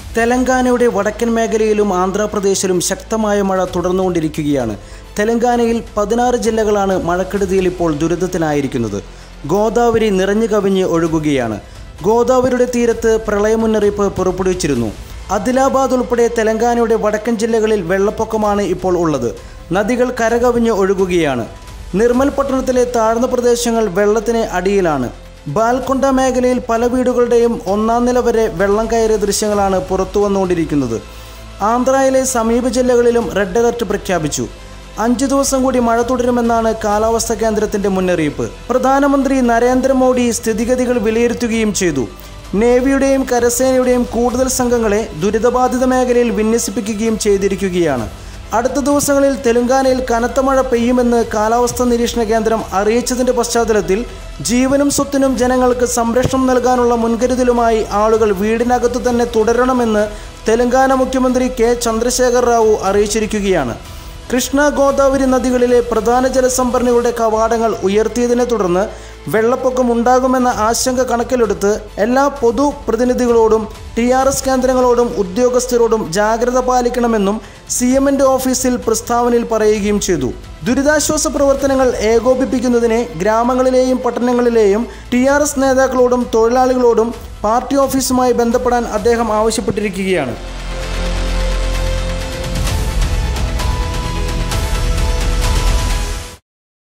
തെലങ്കാനയുടെ വടക്കൻ മേഖലയിലും ആന്ധ്രാപ്രദേശിലും ശക്തമായ മഴ തുടർന്നുകൊണ്ടിരിക്കുകയാണ് തെലങ്കാനയിൽ പതിനാറ് ജില്ലകളാണ് മഴക്കെടുതിയിൽ ഇപ്പോൾ ദുരിതത്തിലായിരിക്കുന്നത് ഗോദാവരി നിറഞ്ഞു കവിഞ്ഞ് ഒഴുകുകയാണ് ഗോദാവരിയുടെ തീരത്ത് പ്രളയ മുന്നറിയിപ്പ് പുറപ്പെടുവിച്ചിരുന്നു ആദിലാബാദ് ഉൾപ്പെടെ തെലങ്കാനയുടെ വടക്കൻ ജില്ലകളിൽ വെള്ളപ്പൊക്കമാണ് ഇപ്പോൾ ഉള്ളത് നദികൾ കരകവിഞ്ഞ് ഒഴുകുകയാണ് നിർമ്മൽ പട്ടണത്തിലെ താഴ്ന്ന പ്രദേശങ്ങൾ വെള്ളത്തിന് അടിയിലാണ് ബാൽക്കൊണ്ട മേഖലയിൽ പല വീടുകളുടെയും ഒന്നാം നില വരെ വെള്ളം കയറിയ ദൃശ്യങ്ങളാണ് പുറത്തു വന്നുകൊണ്ടിരിക്കുന്നത് ആന്ധ്രയിലെ സമീപ ജില്ലകളിലും റെഡ് അലർട്ട് പ്രഖ്യാപിച്ചു അഞ്ചു ദിവസം കൂടി മഴ തുടരുമെന്നാണ് കാലാവസ്ഥാ കേന്ദ്രത്തിന്റെ മുന്നറിയിപ്പ് പ്രധാനമന്ത്രി നരേന്ദ്രമോദി സ്ഥിതിഗതികൾ വിലയിരുത്തുകയും ചെയ്തു നേവിയുടെയും കരസേനയുടെയും കൂടുതൽ സംഘങ്ങളെ ദുരിതബാധിത മേഖലയിൽ വിന്യസിപ്പിക്കുകയും ചെയ്തിരിക്കുകയാണ് അടുത്ത ദിവസങ്ങളിൽ തെലങ്കാനയിൽ കനത്ത മഴ പെയ്യുമെന്ന് കാലാവസ്ഥാ നിരീക്ഷണ കേന്ദ്രം അറിയിച്ചതിന്റെ പശ്ചാത്തലത്തിൽ ജീവനും സ്വത്തിനും ജനങ്ങൾക്ക് സംരക്ഷണം നൽകാനുള്ള മുൻകരുതലുമായി ആളുകൾ വീടിനകത്തു തന്നെ തുടരണമെന്ന് തെലങ്കാന മുഖ്യമന്ത്രി കെ ചന്ദ്രശേഖർ റാവു അറിയിച്ചിരിക്കുകയാണ് കൃഷ്ണ ഗോദാവരി നദികളിലെ പ്രധാന ജലസംഭരണികളുടെ കവാടങ്ങൾ ഉയർത്തിയതിനെ തുടർന്ന് വെള്ളപ്പൊക്കം ഉണ്ടാകുമെന്ന ആശങ്ക കണക്കിലെടുത്ത് എല്ലാ പൊതുപ്രതിനിധികളോടും ടി ആർ എസ് കേന്ദ്രങ്ങളോടും ഉദ്യോഗസ്ഥരോടും ജാഗ്രത പാലിക്കണമെന്നും സി എമ്മിൻ്റെ ഓഫീസിൽ പ്രസ്താവനയിൽ പറയുകയും ചെയ്തു ദുരിതാശ്വാസ പ്രവർത്തനങ്ങൾ ഏകോപിപ്പിക്കുന്നതിന് ഗ്രാമങ്ങളിലെയും പട്ടണങ്ങളിലെയും ടി ആർ എസ് നേതാക്കളോടും തൊഴിലാളികളോടും പാർട്ടി ഓഫീസുമായി ബന്ധപ്പെടാൻ അദ്ദേഹം ആവശ്യപ്പെട്ടിരിക്കുകയാണ്